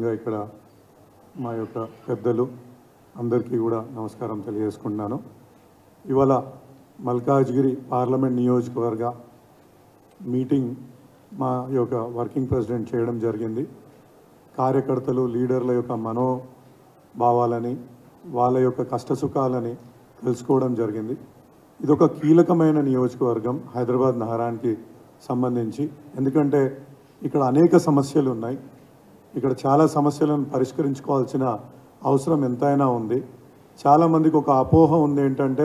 అదేవిధంగా ఇక్కడ మా యొక్క పెద్దలు అందరికీ కూడా నమస్కారం తెలియజేసుకుంటున్నాను ఇవాళ మల్కాజ్గిరి పార్లమెంట్ నియోజకవర్గ మీటింగ్ మా యొక్క వర్కింగ్ ప్రెసిడెంట్ చేయడం జరిగింది కార్యకర్తలు లీడర్ల యొక్క మనోభావాలని వాళ్ళ యొక్క కష్టసుఖాలని తెలుసుకోవడం జరిగింది ఇది ఒక కీలకమైన నియోజకవర్గం హైదరాబాద్ నగరానికి సంబంధించి ఎందుకంటే ఇక్కడ అనేక సమస్యలు ఉన్నాయి ఇక్కడ చాలా సమస్యలను పరిష్కరించుకోవాల్సిన అవసరం ఎంతైనా ఉంది చాలామందికి ఒక అపోహ ఉంది ఏంటంటే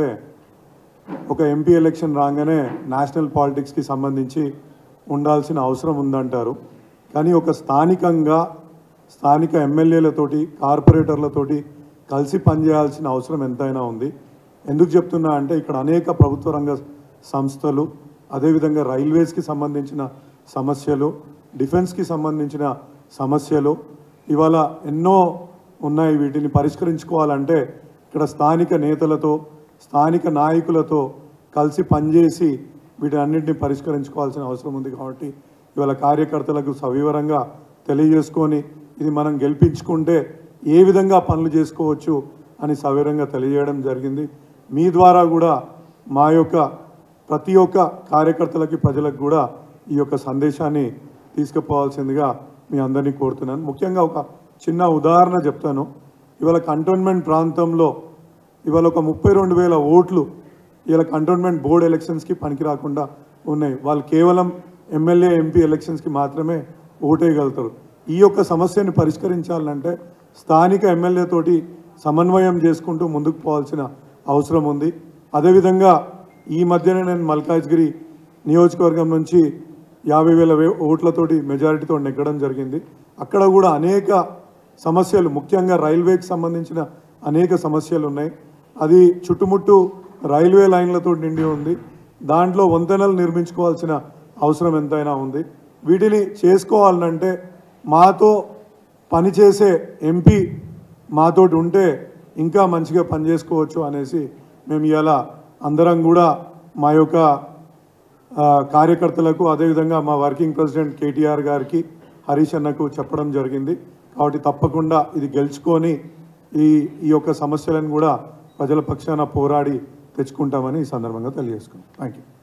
ఒక ఎంపీ ఎలక్షన్ రాగానే నేషనల్ పాలిటిక్స్కి సంబంధించి ఉండాల్సిన అవసరం ఉందంటారు కానీ ఒక స్థానికంగా స్థానిక ఎమ్మెల్యేలతోటి కార్పొరేటర్లతోటి కలిసి పనిచేయాల్సిన అవసరం ఎంతైనా ఉంది ఎందుకు చెప్తున్నా అంటే ఇక్కడ అనేక ప్రభుత్వ రంగ సంస్థలు అదేవిధంగా రైల్వేస్కి సంబంధించిన సమస్యలు డిఫెన్స్కి సంబంధించిన సమస్యలు ఇవాళ ఎన్నో ఉన్నాయి వీటిని పరిష్కరించుకోవాలంటే ఇక్కడ స్థానిక నేతలతో స్థానిక నాయకులతో కలిసి పనిచేసి వీటన్నింటిని పరిష్కరించుకోవాల్సిన అవసరం ఉంది కాబట్టి ఇవాళ కార్యకర్తలకు సవివరంగా తెలియజేసుకొని ఇది మనం గెలిపించుకుంటే ఏ విధంగా పనులు చేసుకోవచ్చు అని సవివరంగా తెలియజేయడం జరిగింది మీ ద్వారా కూడా మా యొక్క ప్రతి ఒక్క కార్యకర్తలకి ప్రజలకు కూడా ఈ యొక్క సందేశాన్ని తీసుకుపోవాల్సిందిగా మీ అందరినీ కోరుతున్నాను ముఖ్యంగా ఒక చిన్న ఉదాహరణ చెప్తాను ఇవాళ కంటోన్మెంట్ ప్రాంతంలో ఇవాళ ఒక ముప్పై రెండు వేల ఓట్లు ఇవాళ కంటోన్మెంట్ బోర్డ్ ఎలక్షన్స్కి పనికి రాకుండా ఉన్నాయి వాళ్ళు కేవలం ఎమ్మెల్యే ఎంపీ ఎలక్షన్స్కి మాత్రమే ఓటేయగలుగుతారు ఈ యొక్క సమస్యని పరిష్కరించాలంటే స్థానిక ఎమ్మెల్యే తోటి సమన్వయం చేసుకుంటూ ముందుకు పోవాల్సిన అవసరం ఉంది అదేవిధంగా ఈ మధ్యనే నేను మల్కాజ్గిరి నియోజకవర్గం నుంచి యాభై వేల వే- ఓట్లతోటి మెజారిటీతో నెగ్గడం జరిగింది అక్కడ కూడా అనేక సమస్యలు ముఖ్యంగా రైల్వేకి సంబంధించిన అనేక సమస్యలు ఉన్నాయి అది చుట్టుముట్టు రైల్వే లైన్లతో నిండి ఉంది దాంట్లో వంతెనలు నిర్మించుకోవాల్సిన అవసరం ఎంతైనా ఉంది వీటిని చేసుకోవాలంటే మాతో పనిచేసే ఎంపీ మాతోటి ఉంటే ఇంకా మంచిగా పనిచేసుకోవచ్చు అనేసి మేము ఇలా అందరం కూడా మా యొక్క ఆ, కార్యకర్తలకు అదేవిధంగా మా వర్కింగ్ ప్రెసిడెంట్ కేటీఆర్ గారికి హరీష్ అన్నకు చెప్పడం జరిగింది కాబట్టి తప్పకుండా ఇది గెలుచుకొని ఈ ఈ యొక్క సమస్యలను కూడా ప్రజల పక్షాన పోరాడి తెచ్చుకుంటామని ఈ సందర్భంగా తెలియజేసుకున్నాం థ్యాంక్ యూ